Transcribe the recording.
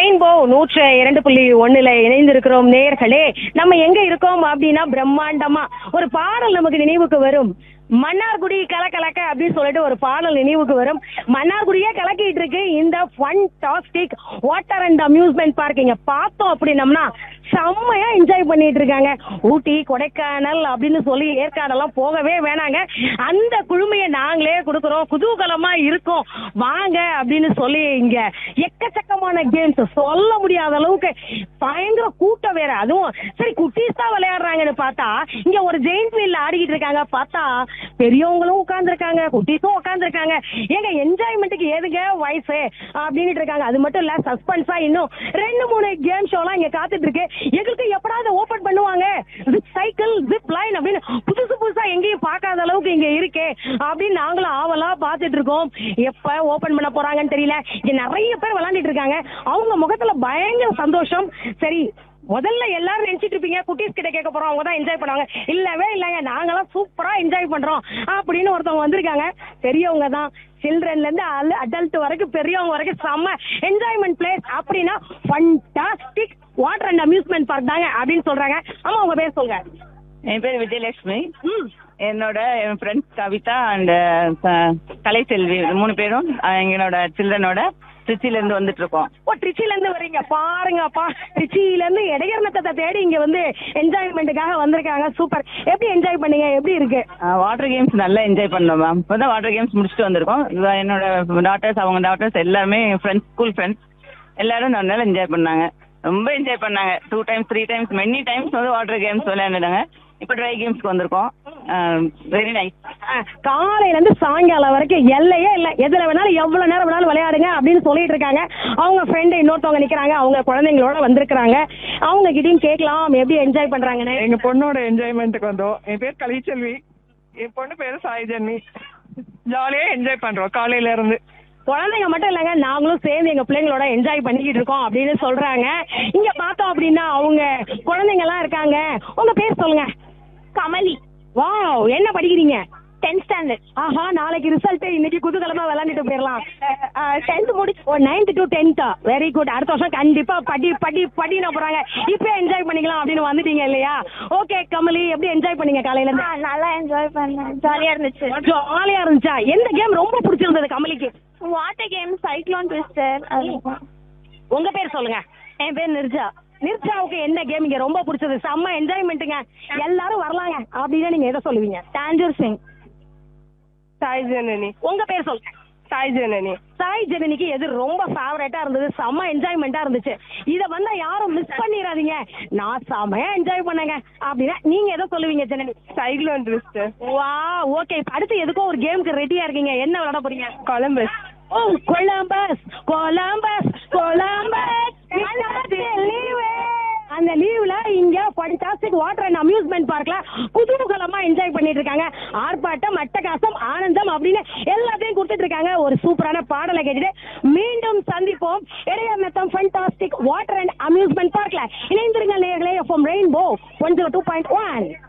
rainbow நூற்று இரண்டு புள்ளி ஒண்ணுல இணைந்திருக்கிறோம் நேயர்களே நம்ம எங்க இருக்கோம் அப்படின்னா பிரம்மாண்டமா ஒரு பாடல் நமக்கு நினைவுக்கு வரும் மன்னார்குடி கலக்கலக்க அப்படின்னு சொல்லிட்டு ஒரு பாடல் நினைவுக்கு வரும் மன்னார்குடியே கலக்கிட்டு இருக்கு இந்த fantastic water and amusement park இங்க பார்த்தோம் அப்படின்னம்னா செம்மையா என்ஜாய் பண்ணிட்டு இருக்காங்க ஊட்டி கொடைக்கானல் அப்படின்னு சொல்லி ஏற்காடெல்லாம் போகவே வேணாங்க அந்த குழுமையை நாங்களே கொடுக்குறோம் குதூகலமா இருக்கோம் வாங்க அப்படின்னு சொல்லி இங்க எக்கச்சக்கமான கேம்ஸ் சொல்ல முடியாத அளவுக்கு பயங்கர கூட்டம் வேற அதுவும் சரி குட்டீஸ் தான் விளையாடுறாங்கன்னு பார்த்தா இங்க ஒரு ஜெயின்ட் வீல்ல ஆடிக்கிட்டு இருக்காங்க பார்த்தா பெரியவங்களும் உட்கார்ந்துருக்காங்க குட்டீஸும் உட்கார்ந்துருக்காங்க ஏங்க என்ஜாய்மெண்ட்டுக்கு ஏதுங்க வயசு அப்படின்ட்டு இருக்காங்க அது மட்டும் இல்ல சஸ்பென்ஸா இன்னும் ரெண்டு மூணு கேம் ஷோலாம் இங்க காத்துட்டு இருக்கு எங்களுக்கு எப்படாவது ஓபன் பண்ணுவாங்க ஜிப் சைக்கிள் ஜிப் லைன் அப்படின்னு புதுசு புதுசா எங்கேயும் பார்க்காத அளவுக்கு இங்க இருக்கே அப்படின்னு நாங்களும் ஆவலா பார்த்துட்டு இருக்கோம் எப்ப ஓபன் பண்ண போறாங்கன்னு தெரியல இங்க நிறைய பேர் விளையாண்டுட்டு இருக்காங்க அவங்க முகத்துல பயங்கர சந்தோஷம் சரி முதல்ல எல்லாரும் நினைச்சிட்டு இருப்பீங்க குட்டீஸ் கிட்ட கேட்க போறோம் அவங்க தான் என்ஜாய் பண்ணுவாங்க இல்லவே இல்லைங்க நாங்களாம் சூப்பரா என்ஜாய் பண்றோம் அப்படின்னு ஒருத்தவங்க வந்திருக்காங்க பெரியவங்க தான் சில்ட்ரன்ல இருந்து அடல்ட் வரைக்கும் பெரியவங்க வரைக்கும் செம்ம என்ஜாய்மெண்ட் பிளேஸ் அப்படின்னா fantastic water and amusement park தாங்க அப்படின்னு சொல்றாங்க ஆமா உங்க பேர் சொல்லுங்க என் பேர் விஜயலட்சுமி ம் என்னோட என் ஃப்ரெண்ட்ஸ் கவிதா அண்ட் கலைசெல்வி மூணு பேரும் அஹ், எங்களோட சில்ட்ரனோட திருச்சியில இருந்து வந்துட்டு இருக்கோம் ஓ திருச்சியில இருந்து வர்றீங்க பாருங்கப்பா திருச்சியில இருந்து இடையர்நத்தத்தை தேடி இங்க வந்து என்ஜாய்மெண்ட்டுக்காக வந்திருக்காங்க சூப்பர் எப்படி என்ஜாய் பண்ணீங்க எப்படி இருக்கு வாட்டர் கேம்ஸ் நல்லா என்ஜாய் பண்ணோம் மேம் இப்போதான் வாட்டர் கேம்ஸ் முடிச்சுட்டு வந்திருக்கோம் இது என்னோட டாட்டர்ஸ் அவங்க டாட்டர்ஸ் எல்லாருமே ஃப்ரெண்ட்ஸ் ஸ்கூல் ஃப்ரெண்ட்ஸ் எல்லாரும் நல்லா என்ஜாய் பண்ணாங்க ரொம்ப என்ஜாய் பண்ணாங்க two times three times many times வந்து வாட்டர் கேம்ஸ் விளையாண்டுட்டாங்க இப்போ ட்ரை கேம்ஸ்க்கு வந்திருக்கோம் வெரி நைஸ் அஹ், காலையில இருந்து சாயங்காலம் வரைக்கும் எல்லையே இல்ல எதுல வேணாலும் எவ்வளவு நேரம் வேணாலும் விளையாடுங்க அப்படின்னு சொல்லிட்டு இருக்காங்க அவங்க ஃப்ரெண்டு இன்னொருத்தவங்க நிக்கிறாங்க அவங்க குழந்தைங்களோட வந்திருக்காங்க அவங்க கிட்டயும் கேட்கலாம் எப்படி என்ஜாய் பண்றாங்கன்னு எங்க பொண்ணோட என்ஜாய்மெண்ட்டுக்கு வந்தோம் என் பேர் கலைச்செல்வி என் பொண்ணு பேரு சாய் ஜென்மி ஜாலியா என்ஜாய் பண்றோம் காலையில இருந்து குழந்தைங்க மட்டும் இல்லைங்க நாங்களும் சேர்ந்து எங்க பிள்ளைங்களோட என்ஜாய் பண்ணிக்கிட்டு இருக்கோம் அப்படின்னு சொல்றாங்க இங்க பார்த்தோம் அப்படின்னா அவங்க குழந்தைங்க எல்லாம் இருக்காங்க உங்க பேர் சொல்லுங்க கமலி வாவ் என்ன படிக்கிறீங்க டென்த் ஸ்டாண்டர்ட் ஆஹா நாளைக்கு ரிசல்ட் இன்னைக்கு குதூகலமா விளையாண்டுட்டு போயிடலாம் டென்த் முடிச்சு ஓ நைன்த் டு டென்த்தா வெரி குட் அடுத்த வருஷம் கண்டிப்பா படி படி படின போறாங்க இப்போ என்ஜாய் பண்ணிக்கலாம் அப்படின்னு வந்துட்டீங்க இல்லையா ஓகே கமலி எப்படி என்ஜாய் பண்ணீங்க காலையில இருந்து நல்லா என்ஜாய் பண்ணேன் ஜாலியா இருந்துச்சு ஜாலியா இருந்துச்சா எந்த கேம் ரொம்ப பிடிச்சிருந்தது கமலிக்கு வாட்டர் கேம் சைக்ளோன் ட்விஸ்டர் உங்க பேர் சொல்லுங்க என் பேர் நிர்ஜா நிர்ஜாவுக்கு என்ன கேம் இங்க ரொம்ப பிடிச்சது செம்ம என்ஜாய்மெண்ட்டுங்க எல்லாரும் வரலாங்க அப்படின்னா நீங்க எதை சொல்லுவீங்க டாஞ்சூர் சிங் சாய் ஜனனி உங்க பேர் சொல்லுங்க சாய் ஜனனி சாய் ஜனனிக்கு எது ரொம்ப ஃபேவரட்டா இருந்தது செம்ம என்ஜாய்மெண்டா இருந்துச்சு இத வந்தா யாரும் மிஸ் பண்ணிடாதீங்க நான் செம்மையா என்ஜாய் பண்ணேங்க அப்படின்னா நீங்க எதை சொல்லுவீங்க ஜனனி சைக்ளோன் ட்விஸ்ட் வா ஓகே அடுத்து எதுக்கும் ஒரு கேமுக்கு ரெடியா இருக்கீங்க என்ன விளையாட போறீங்க கொலம்பஸ் ஓ கொலம்பஸ் கொலம்பஸ் கொலம்பஸ் அந்த லீவ்ல இங்க ஃபண்டாஸ்டிக் வாட்டர் அண்ட் அம்யூஸ்மெண்ட் பார்க்ல குதூகலமா என்ஜாய் பண்ணிட்டு இருக்காங்க ஆர்ப்பாட்டம் அட்டகாசம் ஆனந்தம் அப்படின்னு எல்லாத்தையும் கொடுத்துட்டு இருக்காங்க ஒரு சூப்பரான பாடலை கேட்டுட்டு மீண்டும் சந்திப்போம் இடையமெத்தம் ஃபண்டாஸ்டிக் வாட்டர் அண்ட் அம்யூஸ்மெண்ட் பார்க்ல இணைந்திருங்கள் நேயர்களே FM Rainbow one zero two point one